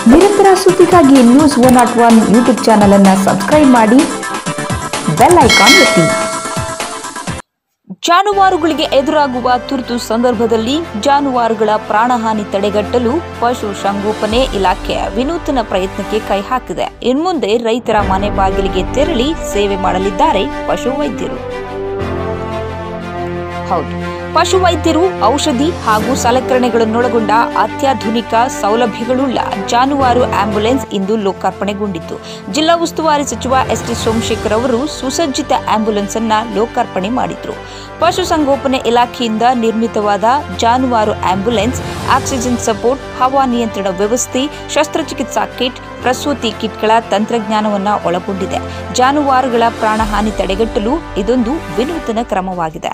ನಿರಂತರ ಸುದ್ದಿಗಾಗಿ news one not one YouTube channel ಅನ್ನು ಸಬ್ಸ್ಕ್ರೈಬ್ ಮಾಡಿ ಬೆಲ್ ಐಕಾನ್ ಒತ್ತಿ ಜಾನುವಾರುಗಳಿಗೆ ಎದುರಾಗುವ ತುರ್ತು ಸಂದರ್ಭದಲ್ಲಿ ಜಾನುವಾರುಗಳ ಪ್ರಾಣಹಾನಿ ತಡೆಗಟ್ಟಲು ಪಶು ಸಂಗೋಪನೆ ಇಲಾಖೆ ವಿನೂತನ ಪ್ರಯತ್ನಕ್ಕೆ ಕೈ ಹಾಕಿದೆ ಇನ್ಮುಂದೆ ರೈತರ ಮನೆ ಬಾಗಿಲಿಗೆ ತೆರಳಿ ಸೇವೆ ಮಾಡಲಿದ್ದಾರೆ ಪಶು ವೈದ್ಯರು ಹೌದು ಪಶು ವೈದ್ಯರು ಔಷಧಿ ಹಾಗೂ ಸಲಕರಣೆಗಳನ್ನೊಳಗೊಂಡ ಅತ್ಯಾಧುನಿಕ ಸೌಲಭ್ಯಗಳುಳ್ಳ ಜಾನುವಾರು ಆಂಬ್ಯುಲೆನ್ಸ್ ಇಂದು ಲೋಕಾರ್ಪಣೆಗೊಂಡಿತು ಜಿಲ್ಲಾ ಉಸ್ತುವಾರಿ ಸಚಿವ ಎಸ್ ಟಿ ಸೋಮಶೇಖರ್ ಅವರು ಸುಸಜ್ಜಿತ ಆಂಬ್ಯುಲೆನ್ಸ್ ಅನ್ನ ಲೋಕಾರ್ಪಣೆ ಮಾಡಿದ್ರು ಪಶುಸಂಗೋಪನೆ ಇಲಾಖೆಯಿಂದ ನಿರ್ಮಿತವಾದ ಜಾನುವಾರು ಆಂಬ್ಯುಲೆನ್ಸ್ ಆಕ್ಸಿಜನ್ ಸಪೋರ್ಟ್ ಹವಾ ನಿಯಂತ್ರಣ ವ್ಯವಸ್ಥೆ ಶಸ್ತ್ರಚಿಕಿತ್ಸಾ ಕಿಟ್ ಪ್ರಸೂತಿ ಕಿಟ್ಗಳ ತಂತ್ರಜ್ಞಾನವನ್ನ ಒಳಗೊಂಡಿದೆ ಜಾನುವಾರುಗಳ ಪ್ರಾಣಹಾನಿ ತಡೆಗಟ್ಟಲು ಇದೊಂದು ವಿನೂತನ ಕ್ರಮವಾಗಿದೆ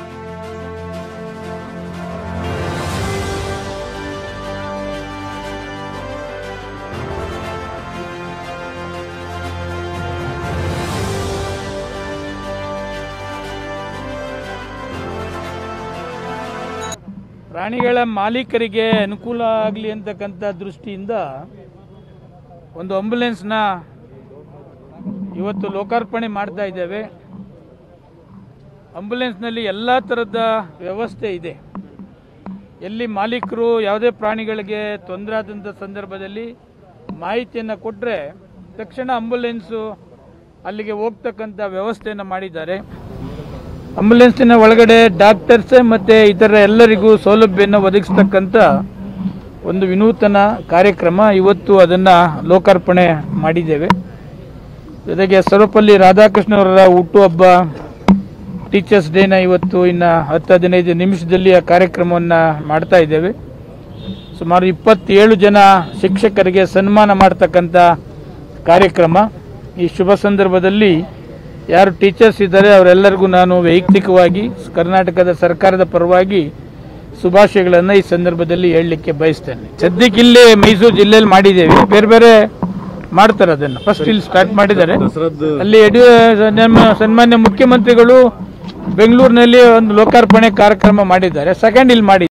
ಪ್ರಾಣಿಗಳ ಮಾಲೀಕರಿಗೆ ಅನುಕೂಲ ಆಗಲಿ ಅಂತಕ್ಕಂಥ ದೃಷ್ಟಿಯಿಂದ ಒಂದು ಆಂಬುಲೆನ್ಸ್ನ ಇವತ್ತು ಲೋಕಾರ್ಪಣೆ ಮಾಡ್ತಾ ಇದ್ದೇವೆ ಆಂಬುಲೆನ್ಸ್ನಲ್ಲಿ ಎಲ್ಲ ಥರದ ವ್ಯವಸ್ಥೆ ಇದೆ ಎಲ್ಲಿ ಮಾಲೀಕರು ಯಾವುದೇ ಪ್ರಾಣಿಗಳಿಗೆ ತೊಂದರೆ ಆದಂಥ ಸಂದರ್ಭದಲ್ಲಿ ಮಾಹಿತಿಯನ್ನು ಕೊಟ್ಟರೆ ತಕ್ಷಣ ಆಂಬುಲೆನ್ಸು ಅಲ್ಲಿಗೆ ಹೋಗ್ತಕ್ಕಂಥ ವ್ಯವಸ್ಥೆಯನ್ನು ಮಾಡಿದ್ದಾರೆ ಆಂಬುಲೆನ್ಸಿನ ಒಳಗಡೆ ಡಾಕ್ಟರ್ಸ್ ಮತ್ತು ಇತರ ಎಲ್ಲರಿಗೂ ಸೌಲಭ್ಯವನ್ನು ಒದಗಿಸ್ತಕ್ಕಂಥ ಒಂದು ವಿನೂತನ ಕಾರ್ಯಕ್ರಮ ಇವತ್ತು ಅದನ್ನು ಲೋಕಾರ್ಪಣೆ ಮಾಡಿದ್ದೇವೆ ಜೊತೆಗೆ ಸರ್ವಪಲ್ಲಿ ರಾಧಾಕೃಷ್ಣವರ ಹುಟ್ಟುಹಬ್ಬ ಟೀಚರ್ಸ್ ಡೇನ ಇವತ್ತು ಇನ್ನು ಹತ್ತು ಹದಿನೈದು ನಿಮಿಷದಲ್ಲಿ ಆ ಕಾರ್ಯಕ್ರಮವನ್ನು ಮಾಡ್ತಾ ಇದ್ದೇವೆ ಸುಮಾರು ಇಪ್ಪತ್ತೇಳು ಜನ ಶಿಕ್ಷಕರಿಗೆ ಸನ್ಮಾನ ಮಾಡ್ತಕ್ಕಂಥ ಕಾರ್ಯಕ್ರಮ ಈ ಶುಭ ಸಂದರ್ಭದಲ್ಲಿ ಯಾರು ಟೀಚರ್ಸ್ ಇದ್ದಾರೆ ಅವರೆಲ್ಲರಿಗೂ ನಾನು ವೈಯಕ್ತಿಕವಾಗಿ ಕರ್ನಾಟಕದ ಸರ್ಕಾರದ ಪರವಾಗಿ ಶುಭಾಶಯಗಳನ್ನು ಈ ಸಂದರ್ಭದಲ್ಲಿ ಹೇಳಲಿಕ್ಕೆ ಬಯಸ್ತೇನೆ ಸದ್ಯಕ್ಕೆ ಇಲ್ಲಿ ಮೈಸೂರು ಜಿಲ್ಲೆಯಲ್ಲಿ ಮಾಡಿದ್ದೇವೆ ಬೇರೆ ಬೇರೆ ಮಾಡ್ತಾರೆ ಅದನ್ನು ಫಸ್ಟ್ ಇಲ್ಲಿ ಸ್ಟಾರ್ಟ್ ಮಾಡಿದ್ದಾರೆ ಅಲ್ಲಿ ಯಡಿಯೂ ನಮ್ಮ ಸನ್ಮಾನ್ಯ ಮುಖ್ಯಮಂತ್ರಿಗಳು ಬೆಂಗಳೂರಿನಲ್ಲಿ ಒಂದು ಲೋಕಾರ್ಪಣೆ ಕಾರ್ಯಕ್ರಮ ಮಾಡಿದ್ದಾರೆ ಸೆಕೆಂಡ್ ಇಲ್ಲಿ ಮಾಡಿ